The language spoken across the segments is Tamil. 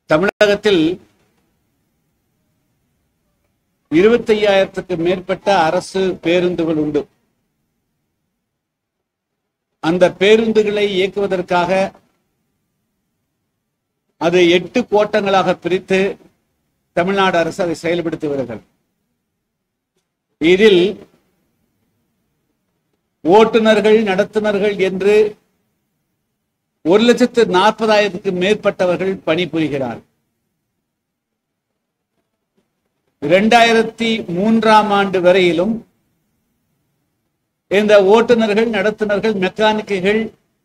தமிழகத்தில் இருபத்தையாயிரத்துக்கு மேற்பட்ட அரசு பேருந்துகள் உண்டு அந்த பேருந்துகளை இயக்குவதற்காக அது எட்டு கோட்டங்களாக பிரித்து தமிழ்நாடு அரசு அதை செயல்படுத்தி வருகிறது இதில் ஓட்டுநர்கள் நடத்துனர்கள் என்று ஒரு லட்சத்து நாற்பதாயிரத்துக்கு மேற்பட்டவர்கள் பணிபுரிகிறார் இரண்டாயிரத்தி மூன்றாம் ஆண்டு வரையிலும் இந்த ஓட்டுநர்கள் நடத்துனர்கள் மெக்கானிக்குகள்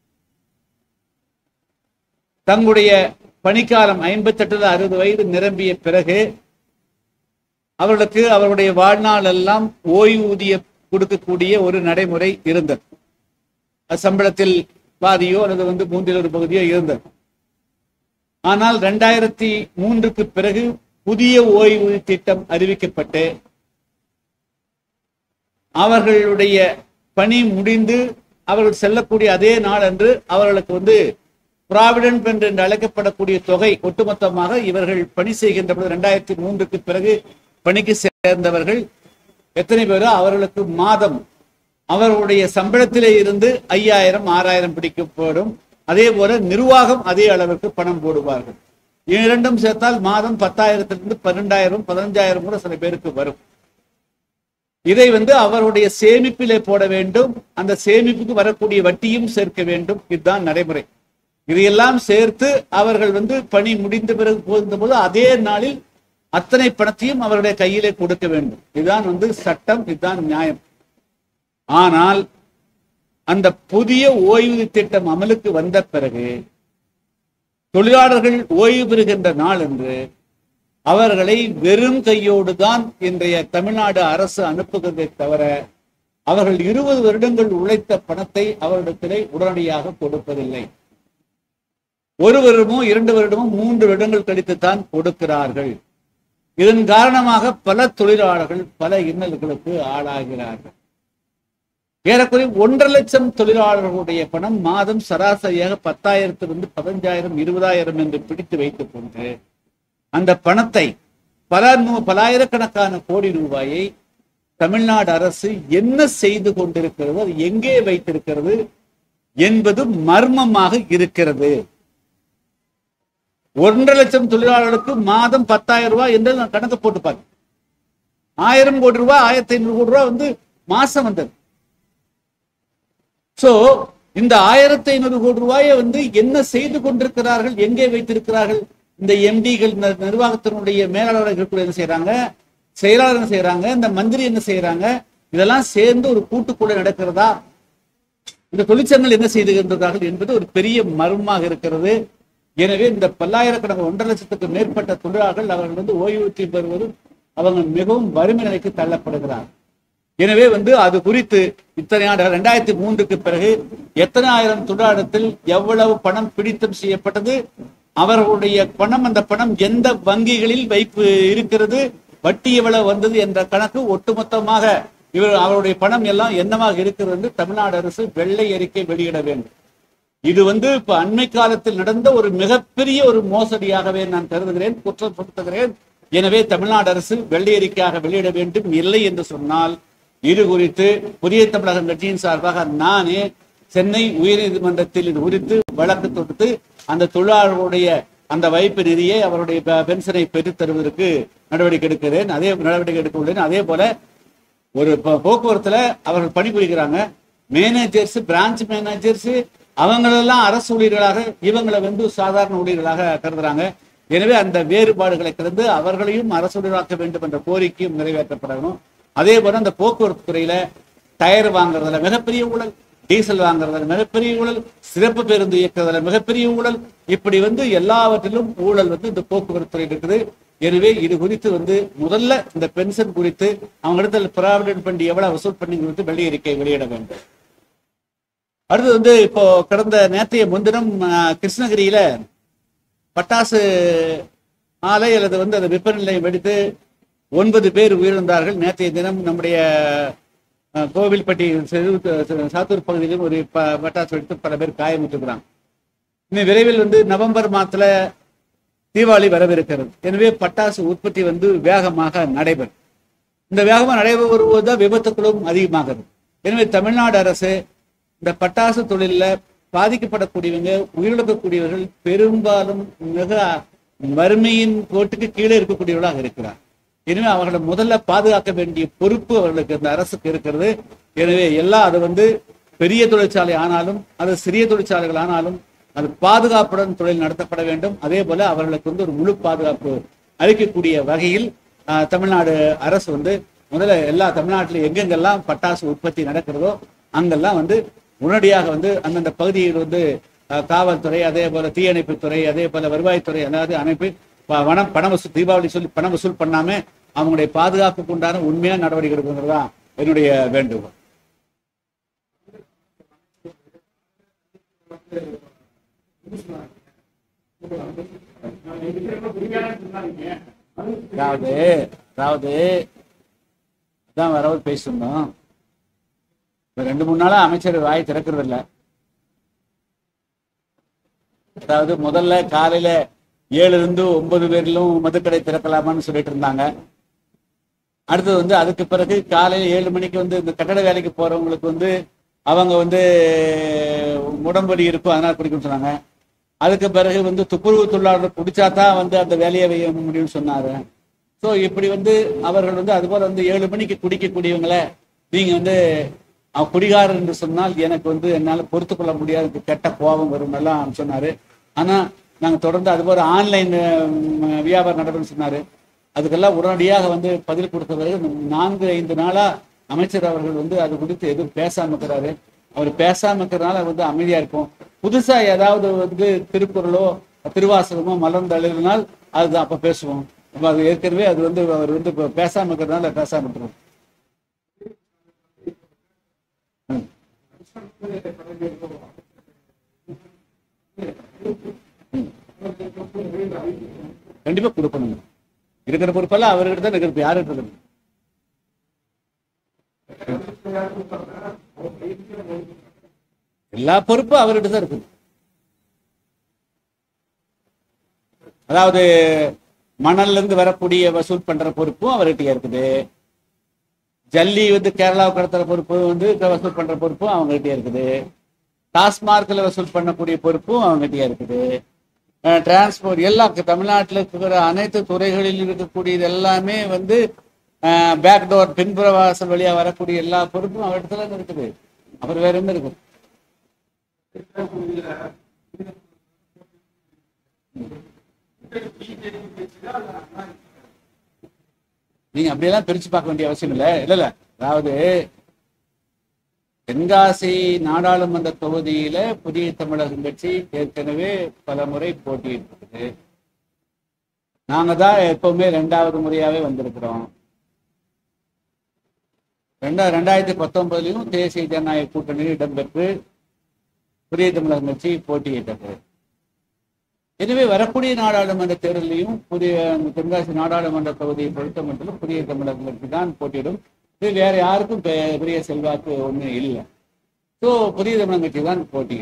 தங்களுடைய பணிக்காலம் ஐம்பத்தெட்டு அறுபது வயது நிரம்பிய பிறகு அவர்களுக்கு அவருடைய வாழ்நாள் எல்லாம் ஓய்வூதிய கொடுக்கக்கூடிய ஒரு நடைமுறை இருந்தது அது சம்பளத்தில் பாதியோ அல்லது வந்து மூன்றில் ஒரு பகுதியோ இருந்தது ஆனால் ரெண்டாயிரத்தி மூன்றுக்கு பிறகு புதிய ஓய்வூதிய திட்டம் அறிவிக்கப்பட்டு அவர்களுடைய பணி முடிந்து அவர்கள் செல்லக்கூடிய அதே நாள் அன்று அவர்களுக்கு வந்து ப்ராவிடன்ட் ஃபண்ட் என்று அழைக்கப்படக்கூடிய தொகை ஒட்டுமொத்தமாக இவர்கள் பணி செய்கின்ற பொழுது ரெண்டாயிரத்தி மூன்றுக்கு பிறகு பணிக்கு சேர்ந்தவர்கள் எத்தனை பேரோ அவர்களுக்கு மாதம் அவர்களுடைய சம்பளத்திலே இருந்து ஐயாயிரம் ஆறாயிரம் பிடிக்கப்படும் அதே போல நிர்வாகம் அதே அளவுக்கு பணம் போடுவார்கள் இரண்டும் சேர்த்தால் மாதம் பத்தாயிரத்திலிருந்து பன்னெண்டாயிரம் பதினஞ்சாயிரம் கூட சில பேருக்கு வரும் இதை வந்து அவருடைய சேமிப்பிலே போட வேண்டும் அந்த சேமிப்புக்கு வரக்கூடிய வட்டியும் சேர்க்க வேண்டும் இதுதான் நடைமுறை இதையெல்லாம் சேர்த்து அவர்கள் வந்து பணி முடிந்த பிறகு போகின்ற போது அதே நாளில் அத்தனை பணத்தையும் அவருடைய கையிலே கொடுக்க வேண்டும் இதுதான் வந்து சட்டம் இதுதான் நியாயம் ஆனால் அந்த புதிய ஓய்வு திட்டம் அமலுக்கு வந்த பிறகு தொழிலாளர்கள் ஓய்வு பெறுகின்ற நாள் என்று அவர்களை வெறும் கையோடு தான் இன்றைய தமிழ்நாடு அரசு அனுப்புகிறதை தவிர அவர்கள் இருபது வருடங்கள் உழைத்த பணத்தை அவரிடத்திலே உடனடியாக கொடுப்பதில்லை ஒரு வருடமோ இரண்டு வருடமோ மூன்று வருடங்கள் கழித்துத்தான் கொடுக்கிறார்கள் இதன் காரணமாக பல தொழிலாளர்கள் பல இன்னல்களுக்கு ஆளாகிறார்கள் ஏறக்குறைய ஒன்றரை லட்சம் தொழிலாளர்களுடைய பணம் மாதம் சராசரியாக பத்தாயிரத்திலிருந்து பதினஞ்சாயிரம் இருபதாயிரம் என்று பிடித்து வைத்துக் கொண்டு அந்த பணத்தை பல நூ- பலாயிரக்கணக்கான கோடி ரூபாயை தமிழ்நாடு அரசு என்ன செய்து கொண்டிருக்கிறது அது எங்கே வைத்திருக்கிறது என்பது மர்மமாக இருக்கிறது ஒன்றரை லட்சம் தொழிலாளர்களுக்கு மாதம் பத்தாயிரம் ரூபாய் என்று நான் கணக்கு போட்டு பாருங்க ஆயிரம் கோடி ரூபாய் ஆயிரத்தி ஐநூறு கோடி ரூபாய் வந்து மாசம் வந்தது சோ இந்த ஆயிரத்தி ஐநூறு கோடி ரூபாயை வந்து என்ன செய்து கொண்டிருக்கிறார்கள் எங்கே வைத்திருக்கிறார்கள் இந்த எம்டிகள் நிர்வாகத்தினுடைய மேலாளர்கள் என்ன செய்யறாங்க செயலாளர் என்ன செய்யறாங்க இந்த மந்திரி என்ன செய்யறாங்க இதெல்லாம் சேர்ந்து ஒரு கூட்டுக்குள்ள நடக்கிறதா இந்த தொழிற்சங்கங்கள் என்ன செய்துகின்றார்கள் என்பது ஒரு பெரிய மர்மமாக இருக்கிறது எனவே இந்த பல்லாயிரக்கணக்கு ஒன்றரை லட்சத்துக்கு மேற்பட்ட தொழிலாளர்கள் அவர்கள் வந்து ஓய்வூதியம் பெறுவது அவங்க மிகவும் வறுமை நிலைக்கு தள்ளப்படுகிறார் எனவே வந்து அது குறித்து இத்தனை ஆண்டு ரெண்டாயிரத்தி மூன்றுக்கு பிறகு எத்தனை ஆயிரம் தொழிலாளத்தில் எவ்வளவு பணம் பிடித்தம் செய்யப்பட்டது அவர்களுடைய பணம் அந்த பணம் எந்த வங்கிகளில் வைப்பு இருக்கிறது வட்டி எவ்வளவு வந்தது என்ற கணக்கு ஒட்டுமொத்தமாக இவர் அவருடைய பணம் எல்லாம் என்னவாக இருக்கிறது என்று தமிழ்நாடு அரசு வெள்ளை அறிக்கை வெளியிட வேண்டும் இது வந்து இப்ப அண்மை காலத்தில் நடந்த ஒரு மிகப்பெரிய ஒரு மோசடியாகவே நான் கருதுகிறேன் குற்றம் சுமத்துகிறேன் எனவே தமிழ்நாடு அரசு வெள்ளை அறிக்கையாக வெளியிட வேண்டும் இல்லை என்று சொன்னால் இது குறித்து புதிய தமிழகம் கட்சியின் சார்பாக நானே சென்னை உயர்நீதிமன்றத்தில் இது குறித்து வழக்கு தொடுத்து அந்த தொழிலாளர்களுடைய அந்த வைப்பு நிதியை அவருடைய பெ- பென்ஷனை பெற்றுத் தருவதற்கு நடவடிக்கை எடுக்கிறேன் அதே நடவடிக்கை எடுக்க உள்ளேன் அதே போல ஒரு ப- போக்குவரத்துல அவர்கள் பணிபுரிகிறாங்க மேனேஜர்ஸ் பிரான்ச் மேனேஜர்ஸ் அவங்களெல்லாம் அரசு ஊழியர்களாக இவங்களை வந்து சாதாரண ஊழியர்களாக கருதுறாங்க எனவே அந்த வேறுபாடுகளை கடந்து அவர்களையும் அரசு ஊழியராக்க வேண்டும் என்ற கோரிக்கையும் நிறைவேற்றப்படணும் அதே போல அந்த போக்குவரத்து துறையில டயர் வாங்குறதுல மிகப்பெரிய ஊழல் டீசல் வாங்குறதுல மிகப்பெரிய ஊழல் சிறப்பு பேருந்து இயக்குறதுல மிகப்பெரிய ஊழல் இப்படி வந்து எல்லாவற்றிலும் ஊழல் வந்து இந்த போக்குவரத்து துறையில் இருக்குது எனவே இது குறித்து வந்து முதல்ல இந்த பென்ஷன் குறித்து அவங்க இடத்துல ப்ராவிடன்ட் ஃபண்ட் எவ்வளவு வசூல் பண்ணி குறித்து வெள்ளை அறிக்கை வெளியிட வேண்டும் அடுத்து வந்து இப்போ கடந்த நேற்றைய முன்தினம் ஆஹ், கிருஷ்ணகிரியில பட்டாசு ஆலை அல்லது வந்து அந்த விற்பனை நிலையம் வெடித்து ஒன்பது பேர் உயிரிழந்தார்கள் நேற்றைய தினம் நம்முடைய அஹ், கோவில்பட்டி செரு- சாத்தூர் பகுதியிலும் ஒரு ப- பட்டாசு வெடித்து பல பேர் காயமுற்றுக்கிறாங்க இன்னும் விரைவில் வந்து நவம்பர் மாதத்துல தீபாவளி வரவிருக்கிறது எனவே பட்டாசு உற்பத்தி வந்து வேகமாக நடைபெறும் இந்த வேகமாக நடைபெறுவது தான் விபத்துக்களும் அதிகமாகிறது எனவே தமிழ்நாடு அரசு இந்த பட்டாசு தொழிலில் பாதிக்கப்படக்கூடியவங்க உயிரிழக்கக்கூடியவர்கள் பெரும்பாலும் மிக வறுமையின் கோட்டுக்கு கீழே இருக்கக்கூடியவர்களாக இருக்கிறார் எனவே அவர்களை முதல்ல பாதுகாக்க வேண்டிய பொறுப்பு அவர்களுக்கு இந்த அரசுக்கு இருக்கிறது எனவே எல்லாம் அது வந்து பெரிய தொழிற்சாலை ஆனாலும் அது சிறிய தொழிற்சாலைகள் ஆனாலும் அது பாதுகாப்புடன் தொழில் நடத்தப்பட வேண்டும் அதே போல அவர்களுக்கு வந்து ஒரு முழு பாதுகாப்பு அளிக்கக்கூடிய வகையில் ஆஹ், தமிழ்நாடு அரசு வந்து முதல்ல எல்லா தமிழ்நாட்டிலும் எங்கெங்கெல்லாம் பட்டாசு உற்பத்தி நடக்கிறதோ அங்கெல்லாம் வந்து உடனடியாக வந்து அந்தந்த பகுதியில் வந்து ஆஹ், காவல்துறை அதே போல தீயணைப்புத்துறை அதே போல வருவாய்த்துறை அதாவது அமைப்பு ப- வனம் பண வசூல் தீபாவளி சொல்லி பண வசூல் பண்ணாம அவங்களுடைய பாதுகாப்புக்கு உண்டான உண்மையான நடவடிக்கை எடுக்கணுங்கிறது தான் என்னுடைய வேண்டுகோள் அதாவது அதாவது அதான் வரவு பேசியிருந்தோம் இப்ப ரெண்டு மூணு நாளா அமைச்சர் வாய் திறக்கிறது இல்ல அதாவது முதல்ல காலையில ஏழுல இருந்து ஒன்பது பேரிலும் மதுக்கடை திறக்கலாமான்னு சொல்லிட்டு இருந்தாங்க அடுத்தது வந்து அதுக்கு பிறகு காலையில ஏழு மணிக்கு வந்து இந்த கட்டட வேலைக்கு போறவங்களுக்கு வந்து அவங்க வந்து உடம்படி இருக்கும் அதனால குடிக்கணும்னு சொன்னாங்க அதுக்கு பிறகு வந்து துப்புரவு தொழிலாளர் குடிச்சாதான் வந்து அந்த வேலையை செய்ய முடியும்னு சொன்னாரு ஸோ இப்படி வந்து அவர்கள் வந்து அதுபோல வந்து ஏழு மணிக்கு குடிக்கக்கூடியவங்களை நீங்க வந்து அவன் குடிகாரர் என்று சொன்னால் எனக்கு வந்து என்னால் பொறுத்து கொள்ள முடியாது எனக்கு கெட்ட கோபம் வரும் எல்லாம் சொன்னாரு ஆனா நாங்க தொடர்ந்து அதுபோல ஆன்லைன் வியாபாரம் நடைபெறும் சொன்னாரு அதுக்கெல்லாம் உடனடியாக வந்து பதில் கொடுத்த பிறகு நான்கு ஐந்து நாளா அமைச்சர் அவர்கள் வந்து அது குறித்து எதுவும் பேசாம இருக்கிறாரு அவர் பேசாம இருக்கிறதுனால வந்து அமைதியா இருக்கும் புதுசா ஏதாவது வந்து திருக்குறளோ திருவாசகமோ மலர்ந்து எழுதினால் அதுதான் அப்ப பேசுவோம் அப்ப அது ஏற்கனவே அது வந்து அவர் வந்து இப்ப பேசாம இருக்கிறதுனால பேசாம இருக்கிறோம் கண்டிப்பா கொடுக்கணும் இருக்கிற பொறுப்பெல்லாம் அவர்கிட்ட தான் இருக்கிறது யாருகிட்ட இருக்கு எல்லா பொறுப்பும் அவர்கிட்ட தான் இருக்குது அதாவது மணல்ல இருந்து வரக்கூடிய வசூல் பண்ற பொறுப்பும் அவர்கிட்ட இருக்குது ஜல்லி வந்து கேரளாவுக்கு கடத்துற பொறுப்பு வந்து வசூல் பண்ற பொறுப்பும் அவங்ககிட்ட இருக்குது டாஸ்மார்க்ல வசூல் பண்ணக்கூடிய பொறுப்பும் அவங்ககிட்ட இருக்குது டிரான்ஸ்போர்ட் எல்லா தமிழ்நாட்டில் இருக்கிற அனைத்து துறைகளில் இருக்கக்கூடியது எல்லாமே வந்து பேக் டோர் பின்புற வாசல் வழியா வரக்கூடிய எல்லா பொறுப்பும் அவரிடத்துல தான் இருக்குது அப்புறம் வேற என்ன இருக்கு நீங்க அப்படியெல்லாம் பிரிச்சு பார்க்க வேண்டிய அவசியம் இல்லை இல்ல இல்ல அதாவது தென்காசி நாடாளுமன்ற தொகுதியில புதிய தமிழகம் கட்சி ஏற்கனவே பல முறை போட்டியிட்டிருக்கு நாங்க தான் எப்பவுமே ரெண்டாவது முறையாவே வந்திருக்கிறோம் ரெண்டா ரெண்டாயிரத்தி பத்தொன்பதுலயும் தேசிய ஜனநாயக கூட்டணியில் இடம்பெற்று புதிய தமிழகம் கட்சி போட்டியிட்டது எனவே வரக்கூடிய நாடாளுமன்ற தேர்தலையும் புதிய தென்காசி நாடாளுமன்ற தொகுதியை பொறுத்த மட்டும் புதிய தமிழகம் கட்சி தான் போட்டியிடும் இது வேற யாருக்கும் பெ- பெரிய செல்வாக்கு ஒண்ணு இல்லை ஸோ புதிய தமிழகம் கட்சி தான் போட்டி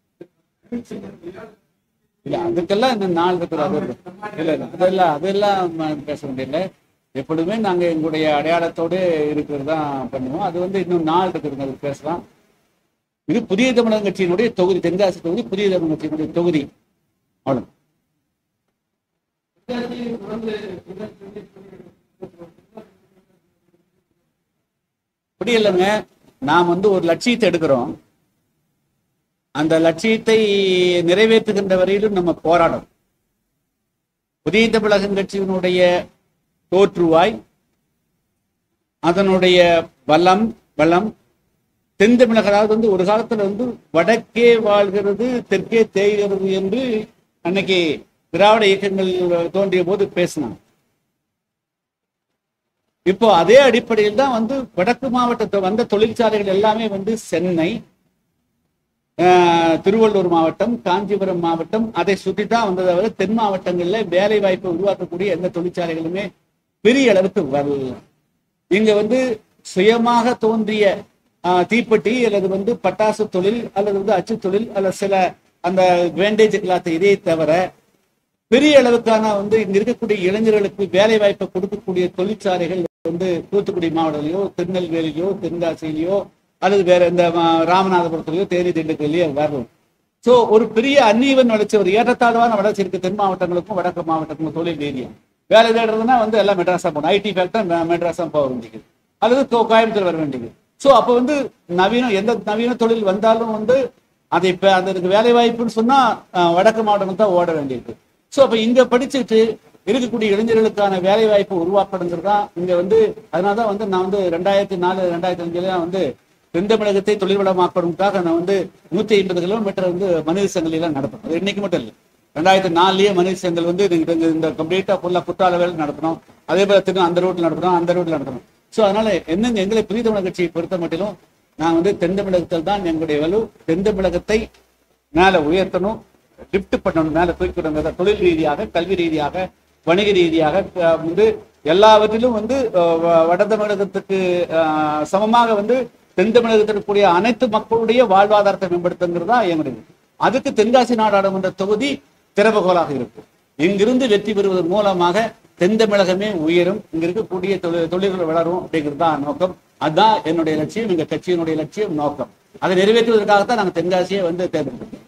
இல்ல அதுக்கெல்லாம் இந்த நாள் இருக்கிறது இல்ல இல்ல அதெல்லாம் அதெல்லாம் ம- பேச வேண்டியதில்லை எப்பொழுதுமே நாங்க எங்களுடைய அடையாளத்தோடு இருக்கிறது தான் பண்ணுவோம் அது வந்து இன்னும் நாள் இருக்குதுங்க அது பேசலாம் இது புதிய தமிழகம் கட்சியினுடைய தொகுதி தென்காசி தொகுதி புதிய தமிழகம் கட்சியினுடைய தொகுதி அவ்வளவு அப்படி இல்லைங்க நாம் வந்து ஒரு லட்சியத்தை எடுக்கிறோம் அந்த லட்சியத்தை நிறைவேற்றுகின்ற வரையிலும் நம்ம போராடும் புதிய தமிழகம் கட்சியினுடைய தோற்றுவாய் அதனுடைய பலம் பலம் தென் தமிழக அதாவது வந்து ஒரு காலத்துல வந்து வடக்கே வாழ்கிறது தெற்கே தேய்கிறது என்று அன்னைக்கு திராவிட இயக்கங்கள் தோன்றிய போது பேசினாங்க இப்போ அதே அடிப்படையில் தான் வந்து வடக்கு மாவட்டத்தை வந்த தொழிற்சாலைகள் எல்லாமே வந்து சென்னை ஆஹ், திருவள்ளூர் மாவட்டம் காஞ்சிபுரம் மாவட்டம் அதை சுற்றி தான் வந்ததை தவிர தென் மாவட்டங்கள்ல வேலை வாய்ப்பை உருவாக்கக்கூடிய எந்த தொழிற்சாலைகளுமே பெரிய அளவுக்கு வரல இங்க வந்து சுயமாக தோன்றிய ஆஹ், தீப்பெட்டி அல்லது வந்து பட்டாசு தொழில் அல்லது வந்து அச்சு தொழில் அல்லது சில அந்த வேண்டேஜ் கிளாத் இதே தவிர பெரிய அளவுக்கான வந்து இங்க இருக்கக்கூடிய இளைஞர்களுக்கு வேலை வாய்ப்பை கொடுக்கக்கூடிய தொழிற்சாலைகள் வந்து தூத்துக்குடி மாவட்டத்திலயோ திருநெல்வேலியிலயோ தென்காசியிலயோ அல்லது வேற இந்த ம- ராமநாதபுரத்திலயோ தேனி திண்டுக்கல்லையோ வரணும் சோ ஒரு பெரிய அந்நீவன் வளர்ச்சி ஒரு ஏற்றத்தாழ்வான வளர்ச்சி இருக்கு தென் மாவட்டங்களுக்கும் வடக்கு மாவட்டங்களுக்கும் தொழில் ரீதியா வேலை தேடுறதுன்னா வந்து எல்லாம் மெட்ராஸா போகணும் ஐடி ஃபேக்டர் மெட்ராஸா போக வேண்டியது அல்லது கோ- கோயம்புத்தூர் வர வேண்டியது சோ அப்போ வந்து நவீன எந்த நவீன தொழில் வந்தாலும் வந்து அதை இப்ப அதற்கு வேலை வாய்ப்புன்னு சொன்னா அஹ், வடக்கு மாவட்டம் தான் ஓட வேண்டியிருக்கு சோ அப்ப இங்க படிச்சுட்டு இருக்கக்கூடிய இளைஞர்களுக்கான வேலை வாய்ப்பு உருவாக்கணுங்கிறது தான் இங்க வந்து அதனாலதான் வந்து நான் வந்து ரெண்டாயிரத்தி நாலு ரெண்டாயிரத்தி அஞ்சுல வந்து தென் தமிழகத்தை தொழில் வளமாக்கணுக்காக நான் வந்து நூத்தி ஐம்பது கிலோமீட்டர் வந்து மனித சங்கிலி எல்லாம் நடத்தணும் அது இன்னைக்கு மட்டும் இல்லை ரெண்டாயிரத்தி நாலுலயே மனித சங்கல் வந்து இந்த- இந்த- இந்த கம்ப்ளீட்டா ஃபுல்லா குற்றால வேலை நடத்தணும் அதே போல திரும்ப அந்த ரோட்ல நடத்தணும் அந்த ரோட்ல நடத்தணும் சோ அதனால என்னங்க எங்களை புதிய தமிழக கட்சியை பொறுத்த மட்டிலும் நான் வந்து தென் தமிழகத்தில் தான் எங்களுடைய வலு தென் தமிழகத்தை மேல உயர்த்தணும் லிஃப்ட் பண்ணணும் மேல தூக்கிடணும் தொழில் ரீதியாக கல்வி ரீதியாக வணிக ரீதியாக அஹ், வந்து எல்லாவற்றிலும் வந்து அஹ், வ- வட தமிழகத்துக்கு அஹ், சமமாக வந்து தென் தமிழகத்தில் இருக்கக்கூடிய அனைத்து மக்களுடைய வாழ்வாதாரத்தை மேம்படுத்துங்கிறது தான் எங்களுடைய அதுக்கு தென்காசி நாடாளுமன்ற தொகுதி திறவுகோலாக இருக்கும் இங்கிருந்து வெற்றி பெறுவதன் மூலமாக தென் தமிழகமே உயரும் இங்க இருக்கக்கூடிய தொழில் தொழில்கள் வளரும் அப்படிங்கிறது தான் நோக்கம் அதுதான் என்னுடைய லட்சியம் எங்க கட்சியினுடைய லட்சியம் நோக்கம் அதை நிறைவேற்றுவதற்காகத்தான் நாங்க தென்காசியை வந்து தேர்ந்தெடுத்தோம்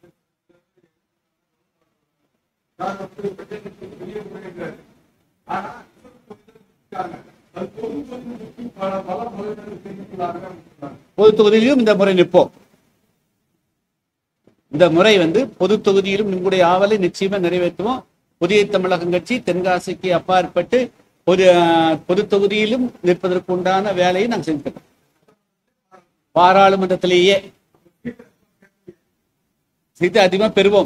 பொது தொகுதியிலும் இந்த முறை நிற்போம் இந்த முறை வந்து பொது தொகுதியிலும் உங்களுடைய ஆவலை நிச்சயமா நிறைவேற்றுவோம் புதிய தமிழகம் கட்சி தென்காசிக்கு அப்பாற்பட்டு ஒரு அஹ், பொது தொகுதியிலும் நிற்பதற்கு உண்டான வேலையை நாங்கள் செஞ்சுக்கிறோம் பாராளுமன்றத்திலேயே சீட்டு அதிகமா பெறுவோம்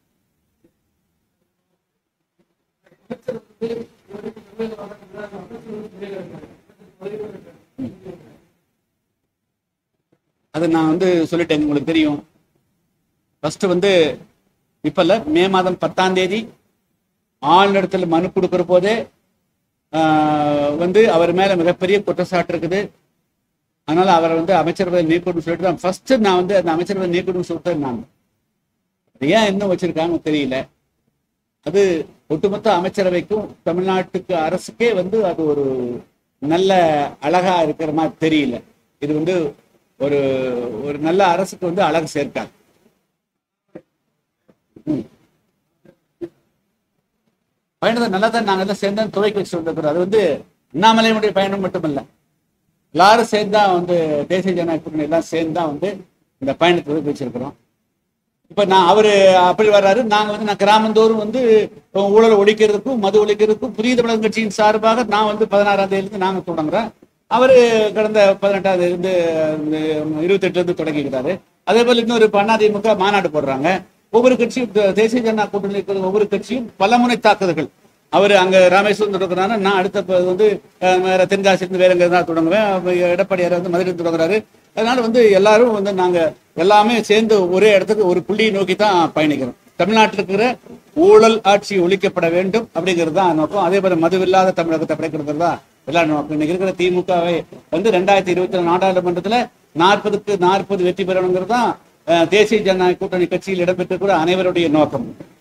அது நான் வந்து சொல்லிட்டேன் உங்களுக்கு தெரியும் ஃபர்ஸ்ட் வந்து இப்ப இல்ல மே மாதம் பத்தாம் தேதி ஆளுநரிடத்தில் மனு கொடுக்கிற போதே ஆஹ், வந்து அவர் மேல மிகப்பெரிய குற்றச்சாட்டு இருக்குது அதனால அவரை வந்து அமைச்சரவை நீக்கணும்னு சொல்லிட்டு தான் ஃபர்ஸ்ட் நான் வந்து அந்த அமைச்சரவை நீக்கணும்னு சொல்லிட்டு நான் அது ஏன் இன்னும் வச்சிருக்காங்கன்னு தெரியல அது ஒட்டுமொத்த அமைச்சரவைக்கும் தமிழ்நாட்டுக்கு அரசுக்கே வந்து அது ஒரு நல்ல அழகா இருக்கிற மாதிரி தெரியல இது வந்து ஒரு ஒரு நல்ல அரசுக்கு வந்து அழகு சேர்க்காது பயணத்தை நல்லா தான் நாங்க எல்லாம் சேர்ந்து துவக்கி வச்சு வந்திருக்கிறோம் அது வந்து அண்ணாமலையினுடைய பயணம் மட்டுமல்ல எல்லாரும் சேர்ந்து தான் வந்து தேசிய ஜனநாயக கூட்டணி எல்லாம் சேர்ந்து தான் வந்து இந்த பயணத்தை துவக்கி வச்சிருக்கிறோம் இப்ப நான் அவரு அப்படி வர்றாரு நாங்க வந்து நான் கிராமந்தோறும் வந்து ஊழல் ஒழிக்கிறதுக்கும் மது ஒழிக்கிறதுக்கும் புதிய தமிழக கட்சியின் சார்பாக நான் வந்து பதினாறாம் தேதியில இருந்து நாங்க தொடங்குறேன் அவரு கடந்த பதினெட்டாம் தேதி இருந்து இருபத்தி எட்டுல இருந்து தொடங்கிக்கிறாரு அதே போல இன்னொரு இப்ப அதிமுக மாநாடு போடுறாங்க ஒவ்வொரு கட்சியும் தே- தேசிய ஜனநாயக கூட்டணி இருக்கிற ஒவ்வொரு கட்சியும் பலமுனை தாக்குதல்கள் அவர் அங்க ராமேஸ்வரம் தொடங்குறாரு நான் அடுத்த ப- வந்து அஹ், வேற தென்காசி இருந்து வேற எங்க தான் தொடங்குவேன் அப்ப எடப்பாடியார் வந்து மதுரை தொடங்குறாரு அதனால வந்து எல்லாரும் வந்து நாங்க எல்லாமே சேர்ந்து ஒரே இடத்துக்கு ஒரு புள்ளியை நோக்கி தான் பயணிக்கிறோம் தமிழ்நாட்டில் இருக்கிற ஊழல் ஆட்சி ஒழிக்கப்பட வேண்டும் அப்படிங்கிறது தான் நோக்கம் அதே போல மதுவில்லாத தமிழகத்தை படைக்கிறது தான் எல்லா நோக்கம் இன்னைக்கு இருக்கிற திமுகவை வந்து ரெண்டாயிரத்தி இருபத்தி நாலு நாடாளுமன்றத்துல நாற்பதுக்கு நாற்பது வெற்றி பெறணுங்கிறது தான் அஹ், தேசிய ஜனநாயக கூட்டணி கட்சியில் இடம்பெற்ற கூட அனைவருடைய நோக்கம்